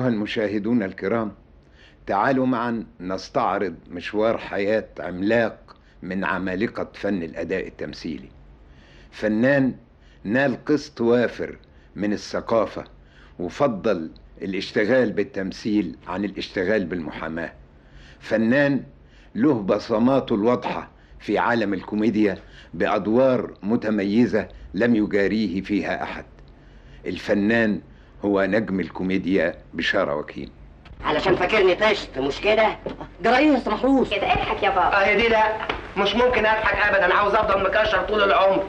المشاهدون الكرام تعالوا معا نستعرض مشوار حياة عملاق من عمالقة فن الأداء التمثيلي فنان نال قسط وافر من الثقافة وفضل الاشتغال بالتمثيل عن الاشتغال بالمحاماة فنان له بصماته الواضحة في عالم الكوميديا بأدوار متميزة لم يجاريه فيها أحد الفنان هو نجم الكوميديا بشارة وكيم علشان فاكرني طشت مش كده؟ جرايه يا محروس كده اضحك يا بابا اه دي لا مش ممكن اضحك ابدا عاوز افضل مكشر طول العمر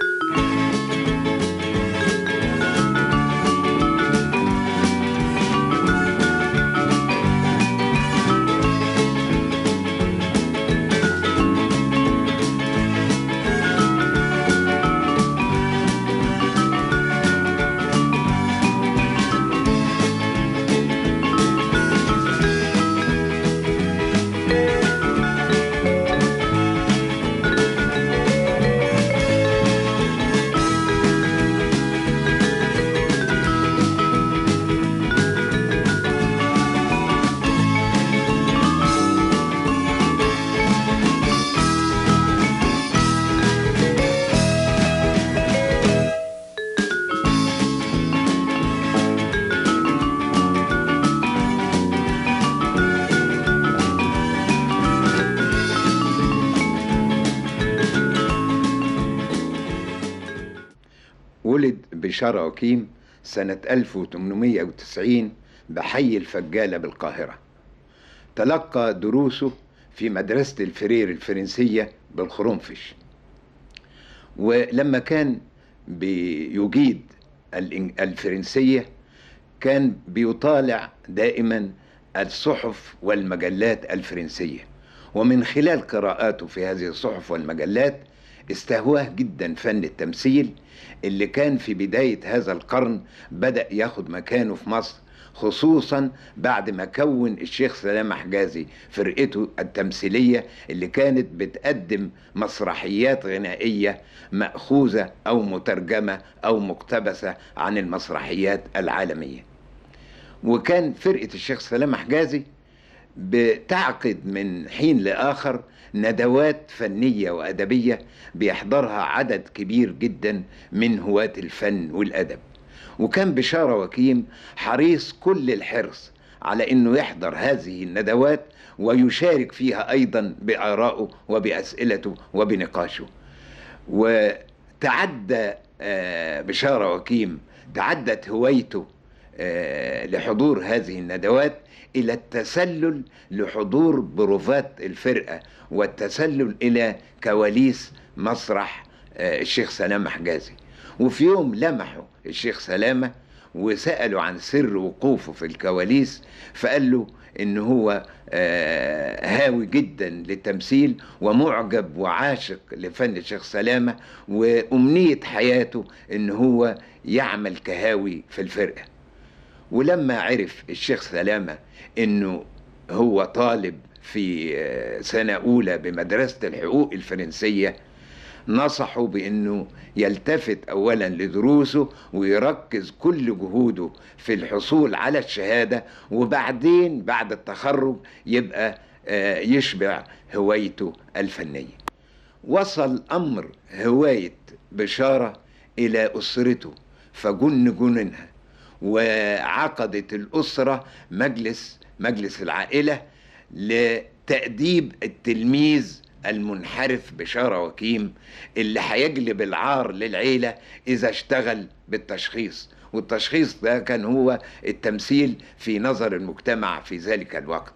ولد بشارة وكيم سنة 1890 بحي الفجالة بالقاهرة تلقى دروسه في مدرسة الفرير الفرنسية بالخرنفش ولما كان بيجيد الإن- الفرنسية كان بيطالع دائما الصحف والمجلات الفرنسية ومن خلال قراءاته في هذه الصحف والمجلات استهواه جدا فن التمثيل اللي كان في بداية هذا القرن بدأ ياخد مكانه في مصر خصوصا بعد ما كون الشيخ سلام حجازي فرقته التمثيلية اللي كانت بتقدم مسرحيات غنائية مأخوذة أو مترجمة أو مقتبسة عن المسرحيات العالمية وكان فرقة الشيخ سلام حجازي بتعقد من حين لآخر ندوات فنية وأدبية بيحضرها عدد كبير جدا من هواة الفن والأدب وكان بشارة وكيم حريص كل الحرص على أنه يحضر هذه الندوات ويشارك فيها أيضا بآرائه وبأسئلته وبنقاشه وتعدى آه، بشارة وكيم تعدت هوايته آه، لحضور هذه الندوات إلى التسلل لحضور بروفات الفرقة والتسلل إلى كواليس مسرح آه، الشيخ سلامة حجازي وفي يوم لمحوا الشيخ سلامة وسألوا عن سر وقوفه في الكواليس فقال له إن هو آه، هاوي جدا للتمثيل ومعجب وعاشق لفن الشيخ سلامة وأمنية حياته إن هو يعمل كهاوي في الفرقة ولما عرف الشيخ سلامة انه هو طالب في آه، سنة أولى بمدرسة الحقوق الفرنسية نصحوا بأنه يلتفت أولا لدروسه ويركز كل جهوده في الحصول على الشهادة وبعدين بعد التخرج يبقى آه، يشبع هوايته الفنية وصل أمر هواية بشارة إلى أسرته فجن جننها وعقدت الأسرة مجلس مجلس العائلة لتأديب التلميذ المنحرف بشارة وكيم اللي هيجلب العار للعيلة إذا اشتغل بالتشخيص والتشخيص ده كان هو التمثيل في نظر المجتمع في ذلك الوقت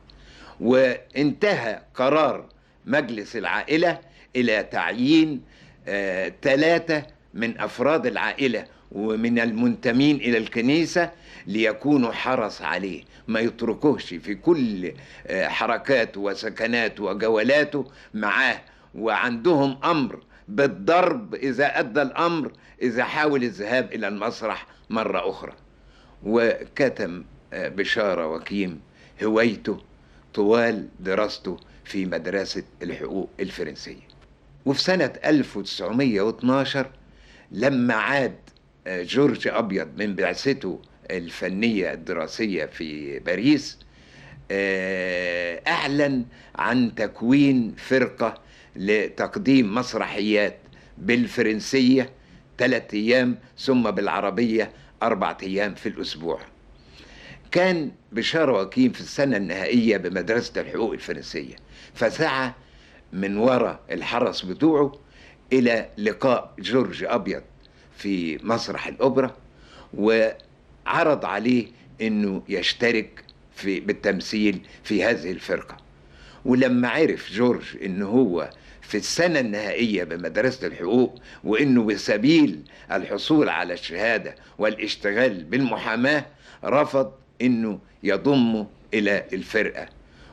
وانتهى قرار مجلس العائلة إلى تعيين ثلاثة من أفراد العائلة ومن المنتمين إلى الكنيسة ليكونوا حرس عليه ما يتركوهش في كل آه، حركاته وسكناته وجولاته معاه وعندهم أمر بالضرب إذا أدى الأمر إذا حاول الذهاب إلى المسرح مرة أخرى وكتم آه، بشارة وكيم هوايته طوال دراسته في مدرسة الحقوق الفرنسية وفي سنة 1912 لما عاد آه، جورج أبيض من بعثته الفنية الدراسية في باريس آه، أعلن عن تكوين فرقة لتقديم مسرحيات بالفرنسية ثلاثة أيام ثم بالعربية أربعة أيام في الأسبوع كان بشارة وكيم في السنة النهائية بمدرسة الحقوق الفرنسية فسعى من وراء الحرس بتوعه إلى لقاء جورج أبيض في مسرح الأوبرا وعرض عليه أنه يشترك في بالتمثيل في هذه الفرقة ولما عرف جورج أنه هو في السنة النهائية بمدرسة الحقوق وأنه بسبيل الحصول على الشهادة والاشتغال بالمحاماة رفض أنه يضمه إلى الفرقة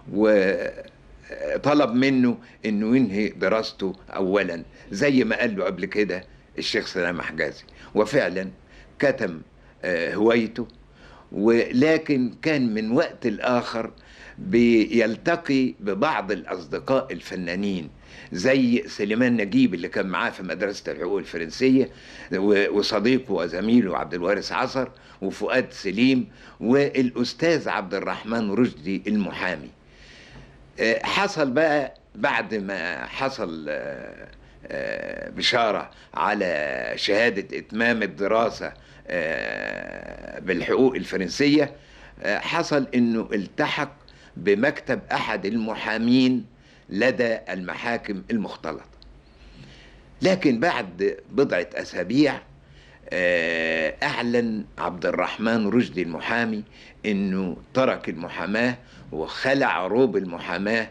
وطلب منه أنه ينهي دراسته أولا زي ما قال له قبل كده الشيخ سلام حجازي وفعلا كتم آه، هوايته ولكن كان من وقت لآخر بيلتقي ببعض الأصدقاء الفنانين زي سليمان نجيب اللي كان معاه في مدرسة الحقوق الفرنسية و- وصديقه وزميله عبد الوارث عصر وفؤاد سليم والأستاذ عبد الرحمن رشدي المحامي آه، حصل بقى بعد ما حصل آه، آه، بشارة على شهادة إتمام الدراسة آه، بالحقوق الفرنسية آه، حصل إنه التحق بمكتب أحد المحامين لدى المحاكم المختلطة لكن بعد بضعة أسابيع آه، أعلن عبد الرحمن رشدي المحامي إنه ترك المحاماة وخلع روب المحاماة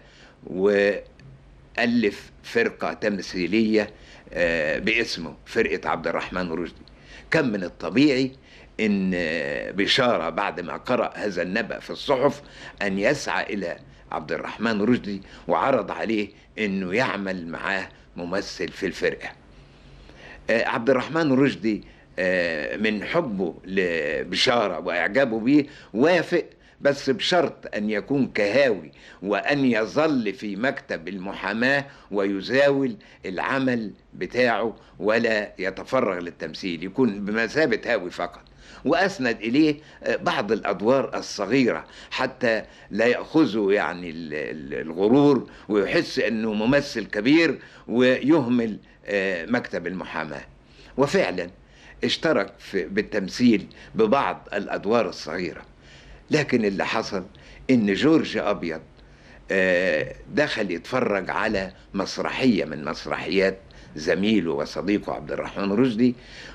وألف فرقة تمثيلية آه، باسمه فرقة عبد الرحمن رشدي كان من الطبيعي ان بشاره بعد ما قرا هذا النبأ في الصحف ان يسعى الى عبد الرحمن رشدي وعرض عليه انه يعمل معاه ممثل في الفرقه. آه، عبد الرحمن رشدي آه، من حبه لبشاره واعجابه بيه وافق بس بشرط ان يكون كهاوي وان يظل في مكتب المحاماه ويزاول العمل بتاعه ولا يتفرغ للتمثيل يكون بمثابه هاوي فقط واسند اليه آه، بعض الادوار الصغيره حتى لا ياخذه يعني ال- ال- الغرور ويحس انه ممثل كبير ويهمل آه، مكتب المحاماه وفعلا اشترك في بالتمثيل ببعض الادوار الصغيره لكن اللي حصل ان جورج ابيض آه، دخل يتفرج على مسرحيه من مسرحيات زميله وصديقه عبد الرحمن رشدي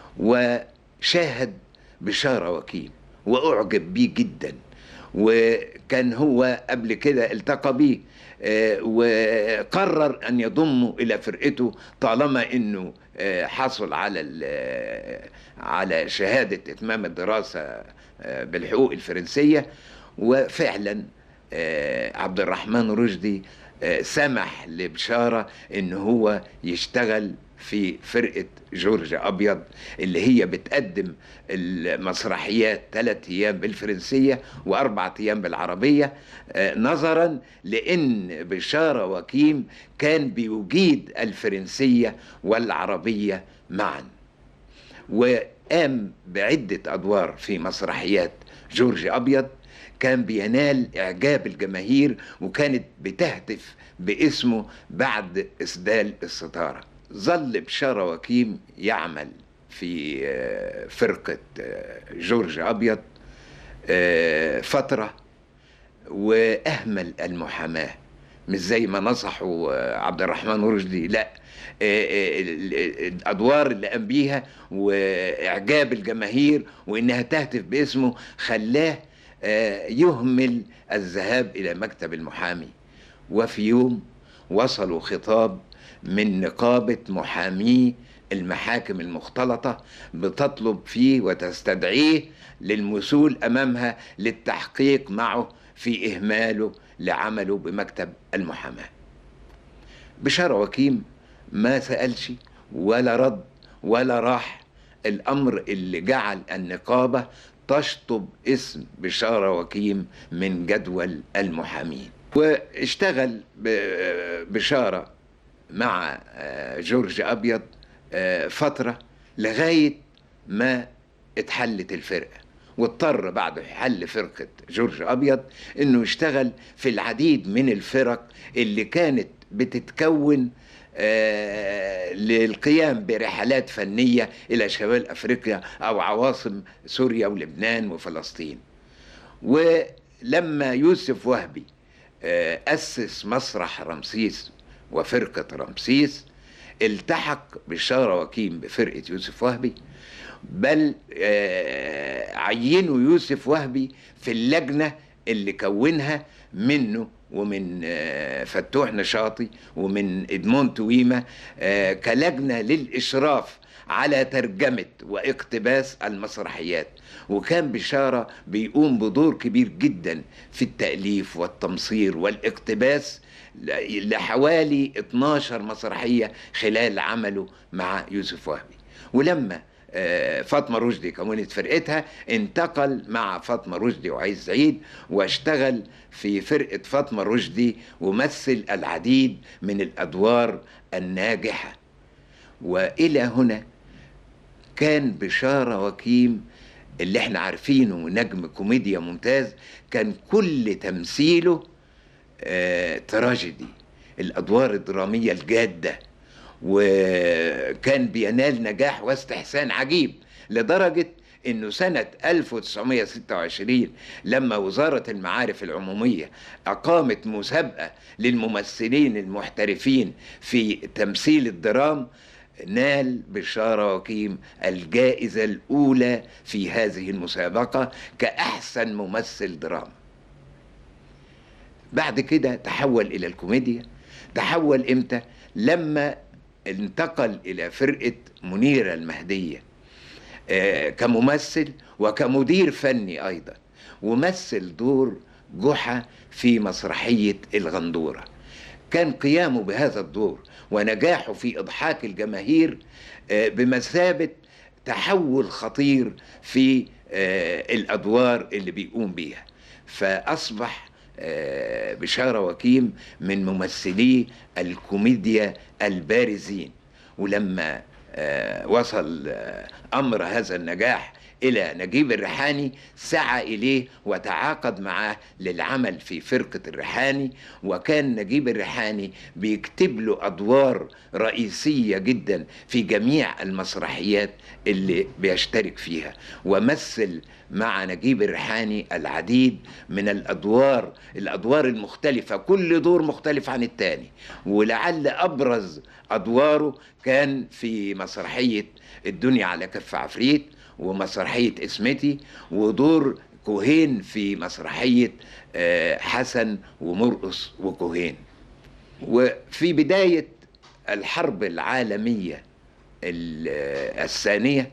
وشاهد بشاره وكيل واعجب بيه جدا وكان هو قبل كده التقى بيه آه، وقرر ان يضمه الى فرقته طالما انه آه، حصل على ال- على شهاده اتمام الدراسه آه، بالحقوق الفرنسيه وفعلا آه، عبد الرحمن رشدي آه، سمح لبشاره ان هو يشتغل في فرقه جورج ابيض اللي هي بتقدم المسرحيات ثلاث ايام بالفرنسيه واربع ايام بالعربيه آه، نظرا لان بشاره وكيم كان بيجيد الفرنسيه والعربيه معا وقام بعدة أدوار في مسرحيات جورج أبيض كان بينال إعجاب الجماهير وكانت بتهتف باسمه بعد إسدال الستارة ظل بشارة وكيم يعمل في آه، فرقة آه، جورج أبيض آه، فترة واهمل المحاماه مش زي ما نصحوا آه، عبد الرحمن رشدي لا آه، آه، ال- ال- الادوار اللي قام بيها واعجاب الجماهير وانها تهتف باسمه خلاه آه، يهمل الذهاب الى مكتب المحامي وفي يوم وصلوا خطاب من نقابه محامي المحاكم المختلطه بتطلب فيه وتستدعيه للمثول امامها للتحقيق معه في اهماله لعمله بمكتب المحاماه. بشار وكيم ما سالش ولا رد ولا راح الامر اللي جعل النقابه تشطب اسم بشاره وكيم من جدول المحامين واشتغل ب- بشاره مع آه، جورج ابيض آه، فتره لغايه ما اتحلت الفرقه واضطر بعد حل فرقة جورج أبيض إنه يشتغل في العديد من الفرق اللي كانت بتتكون آه، للقيام برحلات فنية إلى شمال أفريقيا أو عواصم سوريا ولبنان وفلسطين ولما يوسف وهبي آه، أسس مسرح رمسيس وفرقة رمسيس التحق بشارة وكيم بفرقة يوسف وهبي بل آه، عينوا يوسف وهبي في اللجنة اللي كونها منه ومن آه، فتوح نشاطي ومن ادمون تويمة آه، كلجنة للإشراف على ترجمة واقتباس المسرحيات وكان بشارة بيقوم بدور كبير جدا في التأليف والتمصير والاقتباس ل- لحوالي 12 مسرحية خلال عمله مع يوسف وهبي ولما آه، فاطمة رشدي كونت فرقتها انتقل مع فاطمة رشدي وعايز سعيد واشتغل في فرقة فاطمة رشدي ومثل العديد من الأدوار الناجحة وإلى هنا كان بشارة وكيم اللي احنا عارفينه نجم كوميديا ممتاز كان كل تمثيله آه تراجيدي الأدوار الدرامية الجادة وكان بينال نجاح واستحسان عجيب لدرجة انه سنة 1926 لما وزارة المعارف العمومية اقامت مسابقة للممثلين المحترفين في تمثيل الدرام نال بشارة وكيم الجائزة الأولى في هذه المسابقة كأحسن ممثل دراما بعد كده تحول إلى الكوميديا تحول إمتى؟ لما انتقل إلى فرقة منيرة المهدية آه، كممثل وكمدير فني أيضا ومثل دور جحا في مسرحية الغندورة كان قيامه بهذا الدور ونجاحه في إضحاك الجماهير آه، بمثابة تحول خطير في آه، الأدوار اللي بيقوم بيها فأصبح آه، بشارة وكيم من ممثلي الكوميديا البارزين ولما آه، وصل آه، أمر هذا النجاح إلى نجيب الريحاني سعى إليه وتعاقد معه للعمل في فرقة الريحاني وكان نجيب الريحاني بيكتب له أدوار رئيسية جدا في جميع المسرحيات اللي بيشترك فيها ومثل مع نجيب الريحاني العديد من الأدوار الأدوار المختلفة كل دور مختلف عن التاني ولعل أبرز أدواره كان في مسرحية الدنيا على كف عفريت ومسرحية اسمتي ودور كوهين في مسرحية آه، حسن ومرقص وكوهين وفي بداية الحرب العالمية ال- آه، الثانية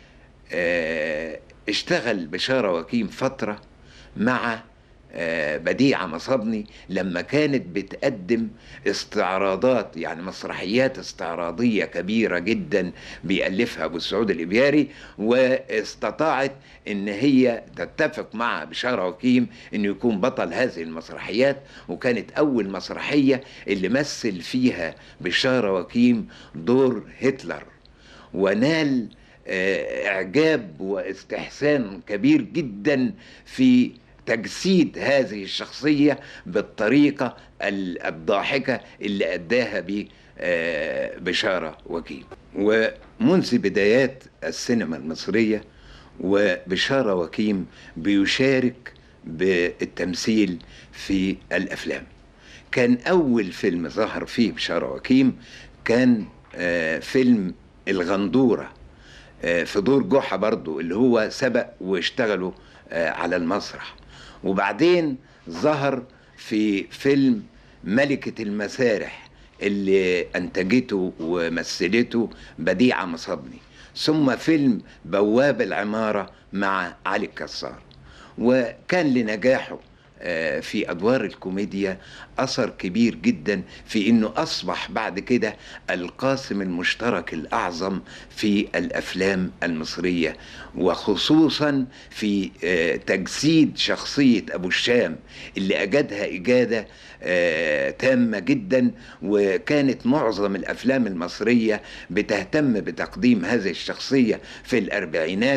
آه، اشتغل بشارة وكيم فترة مع آه، بديعة مصبني لما كانت بتقدم استعراضات يعني مسرحيات استعراضية كبيرة جدا بيألفها أبو السعود الإبياري واستطاعت إن هي تتفق مع بشارة وكيم إنه يكون بطل هذه المسرحيات وكانت أول مسرحية اللي مثل فيها بشارة وكيم دور هتلر ونال آه، إعجاب واستحسان كبير جدا في تجسيد هذه الشخصية بالطريقة ال- الضاحكة اللي أداها ب آه، بشارة وكيم ومنذ بدايات السينما المصرية وبشارة وكيم بيشارك بالتمثيل في الأفلام كان أول فيلم ظهر فيه بشارة وكيم كان آه، فيلم الغندورة آه، في دور جحا برضو اللي هو سبق واشتغلوا آه، على المسرح وبعدين ظهر في فيلم ملكة المسارح اللي أنتجته ومثلته بديعة مصبني ثم فيلم بواب العمارة مع علي الكسار وكان لنجاحه آه، في ادوار الكوميديا اثر كبير جدا في انه اصبح بعد كده القاسم المشترك الاعظم في الافلام المصريه وخصوصا في آه، تجسيد شخصيه ابو الشام اللي اجادها اجاده آه، تامه جدا وكانت معظم الافلام المصريه بتهتم بتقديم هذه الشخصيه في الاربعينات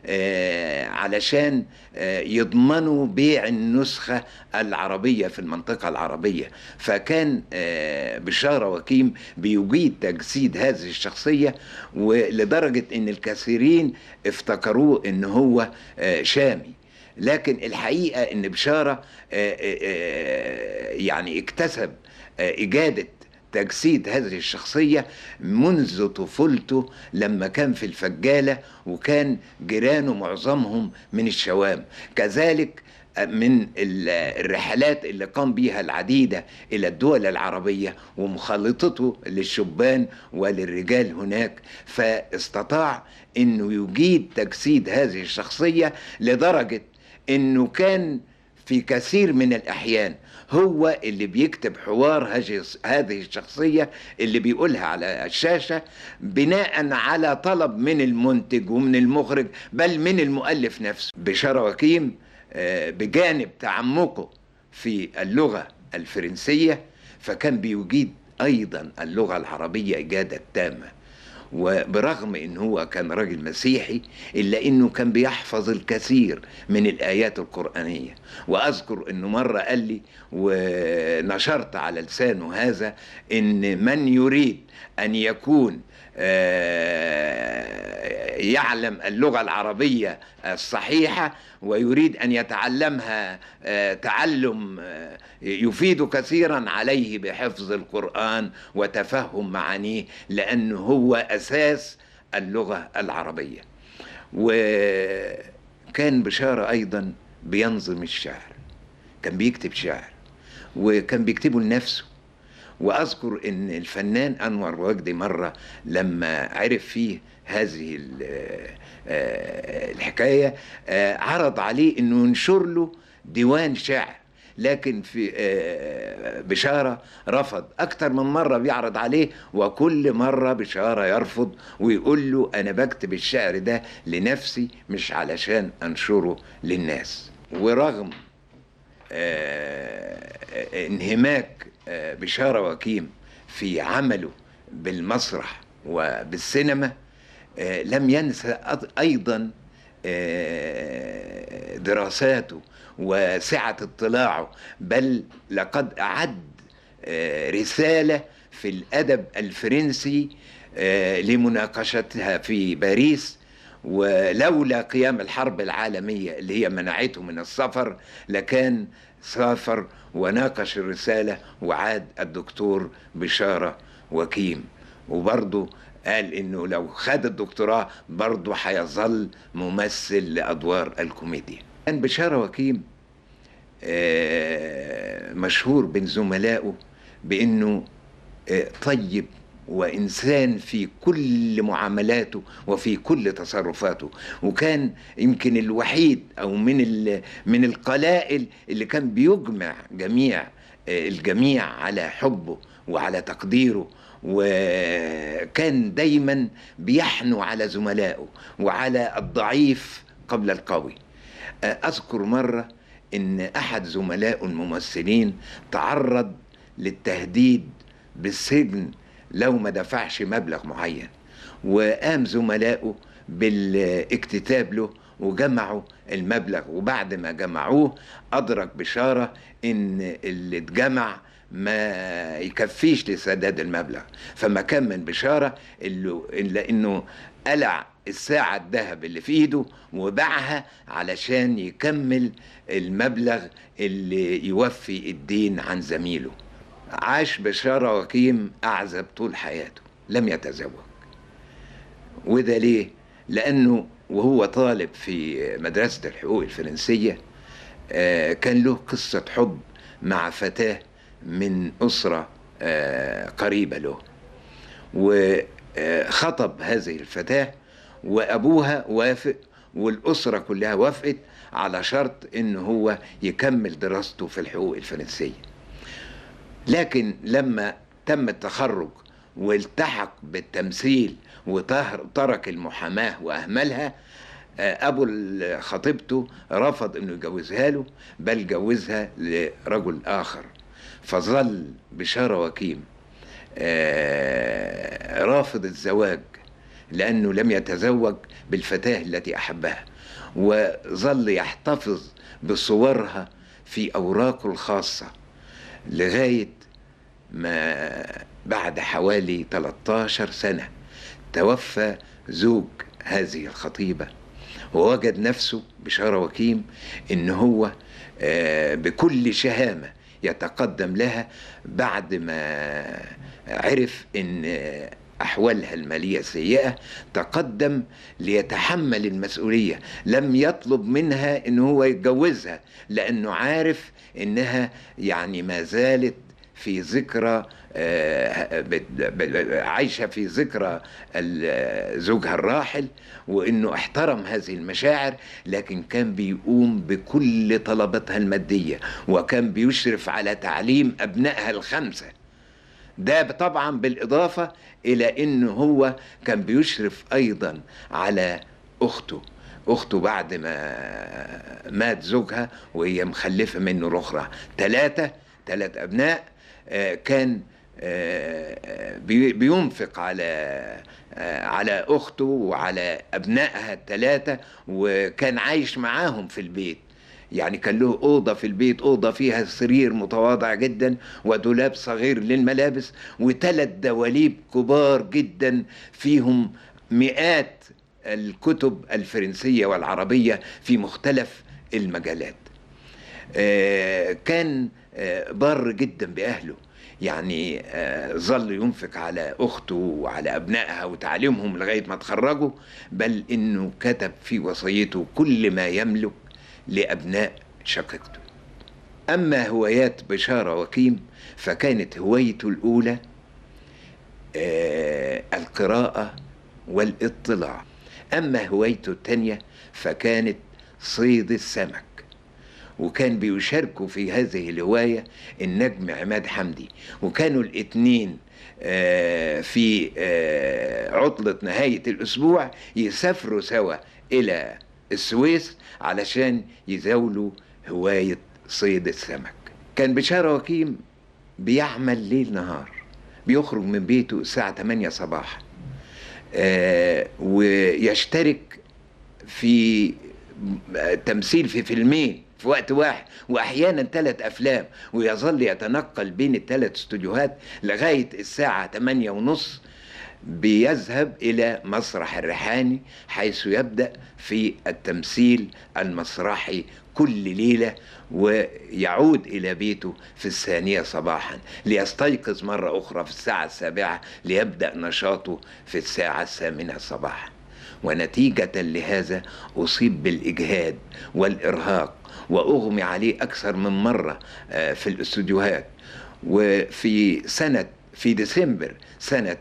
آه، علشان آه، يضمنوا بيع النسخة العربية في المنطقة العربية فكان آه، بشارة وكيم بيجيد تجسيد هذه الشخصية ولدرجة ان الكثيرين افتكروه ان هو آه، شامي لكن الحقيقة ان بشارة آه، آه، آه، يعني اكتسب آه، إجادة تجسيد هذه الشخصية منذ طفولته لما كان في الفجالة وكان جيرانه معظمهم من الشوام كذلك من ال- الرحلات اللي قام بيها العديدة إلى الدول العربية ومخالطته للشبان وللرجال هناك فاستطاع أنه يجيد تجسيد هذه الشخصية لدرجة أنه كان في كثير من الأحيان هو اللي بيكتب حوار هذه هذه الشخصية اللي بيقولها على الشاشة بناء على طلب من المنتج ومن المخرج بل من المؤلف نفسه بشارة وكيم آه، بجانب تعمقه في اللغة الفرنسية فكان بيجيد أيضا اللغة العربية إجادة تامة وبرغم ان هو كان راجل مسيحي الا انه كان بيحفظ الكثير من الايات القرانيه واذكر انه مره قال لي ونشرت على لسانه هذا ان من يريد ان يكون آه، يعلم اللغه العربيه الصحيحه ويريد ان يتعلمها آه، تعلم آه، يفيد كثيرا عليه بحفظ القران وتفهم معانيه لانه هو اساس اللغه العربيه وكان بشاره ايضا بينظم الشعر كان بيكتب شعر وكان بيكتبه لنفسه واذكر ان الفنان انور وجدي مره لما عرف فيه هذه ال- آه، الحكايه آه، عرض عليه انه ينشر له ديوان شعر لكن في آه، بشارة رفض أكتر من مرة بيعرض عليه وكل مرة بشارة يرفض ويقول له أنا بكتب الشعر ده لنفسي مش علشان أنشره للناس ورغم آه، انهماك آه، بشارة وكيم في عمله بالمسرح وبالسينما آه، لم ينسى أض- أيضا آه، دراساته وسعة اطلاعه بل لقد أعد آه، رسالة في الأدب الفرنسي آه، لمناقشتها في باريس ولولا قيام الحرب العالمية اللي هي منعته من السفر لكان سافر وناقش الرسالة وعاد الدكتور بشارة وكيم وبرضه قال انه لو خد الدكتوراه برضه هيظل ممثل لادوار الكوميديا كان بشارة وكيم آه، مشهور بين زملائه بانه آه، طيب وانسان في كل معاملاته وفي كل تصرفاته وكان يمكن الوحيد او من ال- من القلائل اللي كان بيجمع جميع آه، الجميع على حبه وعلى تقديره وكان دايما بيحنو على زملائه وعلى الضعيف قبل القوي آه، اذكر مره ان احد زملائه الممثلين تعرض للتهديد بالسجن لو ما دفعش مبلغ معين وقام زملائه بالاكتتاب له وجمعوا المبلغ وبعد ما جمعوه أدرك بشارة إن اللي اتجمع ما يكفيش لسداد المبلغ فما كان من بشارة اللي إلا إنه قلع الساعة الذهب اللي في إيده وباعها علشان يكمل المبلغ اللي يوفي الدين عن زميله عاش بشارة وكيم أعزب طول حياته لم يتزوج وده ليه؟ لأنه وهو طالب في مدرسة الحقوق الفرنسية آه، كان له قصة حب مع فتاة من أسرة آه، قريبة له وخطب هذه الفتاة وأبوها وافق والأسرة كلها وافقت على شرط إن هو يكمل دراسته في الحقوق الفرنسية لكن لما تم التخرج والتحق بالتمثيل وترك المحاماة وأهملها آه، أبو ال- خطيبته رفض إنه يجوزها له بل جوزها لرجل آخر فظل بشارة وكيم آه، رافض الزواج لأنه لم يتزوج بالفتاة التي أحبها وظل يحتفظ بصورها في أوراقه الخاصة لغاية ما بعد حوالي 13 سنة توفى زوج هذه الخطيبة ووجد نفسه بشارة وكيم إن هو آه، بكل شهامة يتقدم لها بعد ما عرف إن أحوالها المالية سيئة تقدم ليتحمل المسؤولية لم يطلب منها إن هو يتجوزها لأنه عارف إنها يعني ما زالت في ذكرى آه، بت- ب- عايشة في ذكرى ال- زوجها الراحل وإنه احترم هذه المشاعر لكن كان بيقوم بكل طلباتها المادية وكان بيشرف على تعليم أبنائها الخمسة ده طبعا بالإضافة إلى إنه هو كان بيشرف أيضا على أخته أخته بعد ما مات زوجها وهي مخلفة منه الأخرى ثلاثة ثلاث أبناء آه، كان آه، بي- بينفق على آه، على أخته وعلى أبنائها الثلاثة وكان عايش معاهم في البيت يعني كان له أوضة في البيت أوضة فيها سرير متواضع جدا ودولاب صغير للملابس وثلاث دواليب كبار جدا فيهم مئات الكتب الفرنسية والعربية في مختلف المجالات آه، كان آه، بار جدا بأهله يعني آه، ظل ينفق على أخته وعلى أبنائها وتعليمهم لغاية ما تخرجوا بل إنه كتب في وصيته كل ما يملك لأبناء شقيقته أما هوايات بشارة وكيم فكانت هوايته الأولى آه، القراءة والاطلاع أما هوايته الثانية فكانت صيد السمك وكان بيشاركوا في هذه الهواية النجم عماد حمدي وكانوا الاثنين آه، في آه، عطلة نهاية الأسبوع يسافروا سوا إلى السويس علشان يزاولوا هواية صيد السمك كان بشارة وكيم بيعمل ليل نهار بيخرج من بيته الساعة 8 صباحا آه، ويشترك في تمثيل في فيلمين في وقت واحد واحيانا ثلاث افلام ويظل يتنقل بين الثلاث استوديوهات لغايه الساعه 8 ونص بيذهب الى مسرح الريحاني حيث يبدا في التمثيل المسرحي كل ليله ويعود الى بيته في الثانيه صباحا ليستيقظ مره اخرى في الساعه السابعه ليبدا نشاطه في الساعه الثامنه صباحا ونتيجة لهذا أصيب بالإجهاد والإرهاق وأغمي عليه أكثر من مرة آه، في الاستوديوهات وفي سنة في ديسمبر سنة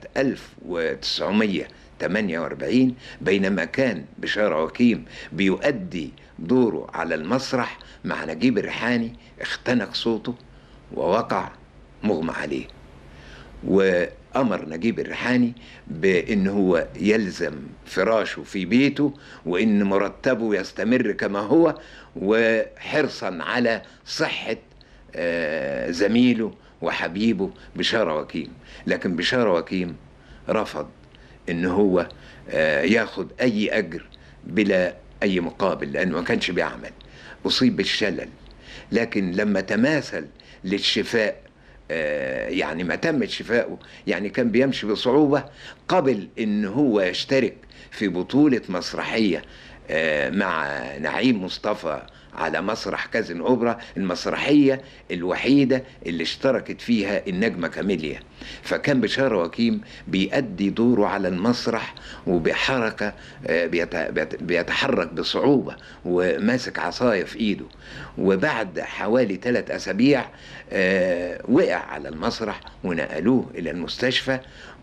1948 بينما كان بشارة وكيم بيؤدي دوره على المسرح مع نجيب الريحاني اختنق صوته ووقع مغمى عليه وأمر نجيب الريحاني بأن هو يلزم فراشه في بيته وأن مرتبه يستمر كما هو وحرصا على صحة آه، زميله وحبيبه بشارة وكيم لكن بشارة وكيم رفض ان هو آه، ياخد اي اجر بلا اي مقابل لانه ما كانش بيعمل اصيب بالشلل لكن لما تماثل للشفاء آه، يعني ما تم شفائه يعني كان بيمشي بصعوبة قبل ان هو يشترك في بطولة مسرحية آه، مع نعيم مصطفى على مسرح كازن اوبرا المسرحيه الوحيده اللي اشتركت فيها النجمه كاميليا فكان بشاره وكيم بيأدي دوره على المسرح وبحركه آه، بيت- بيت- بيتحرك بصعوبه وماسك عصايه في ايده وبعد حوالي ثلاث اسابيع آه، وقع على المسرح ونقلوه الى المستشفى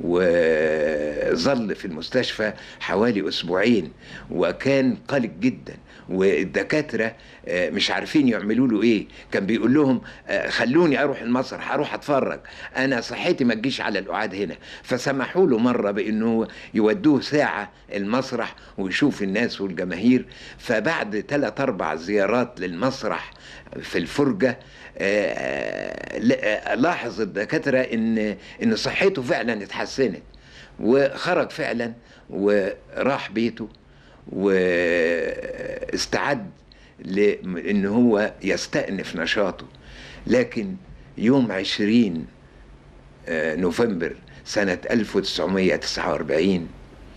وظل في المستشفى حوالي اسبوعين وكان قلق جدا والدكاتره آه، مش عارفين يعملوا له ايه كان بيقول لهم آه، خلوني اروح المسرح اروح اتفرج انا صحتي ما تجيش على القعاد هنا فسمحوا له مره بانه يودوه ساعه المسرح ويشوف الناس والجماهير فبعد ثلاث اربع زيارات للمسرح في الفرجه آه، لا- لاحظ الدكاتره ان ان صحته فعلا اتحسنت وخرج فعلا وراح بيته واستعد لأن هو يستأنف نشاطه لكن يوم عشرين آه، نوفمبر سنة 1949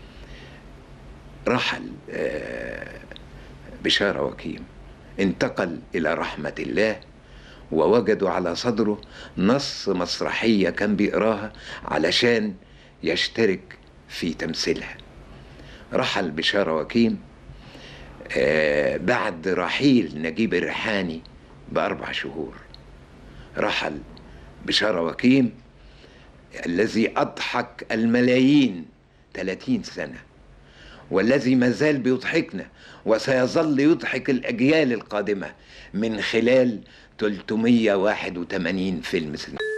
رحل آه، بشارة وكيم انتقل إلى رحمة الله ووجدوا على صدره نص مسرحية كان بيقراها علشان يشترك في تمثيلها رحل بشارة وكيم آه، بعد رحيل نجيب الريحاني بأربع شهور رحل بشارة وكيم الذي أضحك الملايين 30 سنة والذي ما زال بيضحكنا وسيظل يضحك الأجيال القادمة من خلال 381 فيلم سينما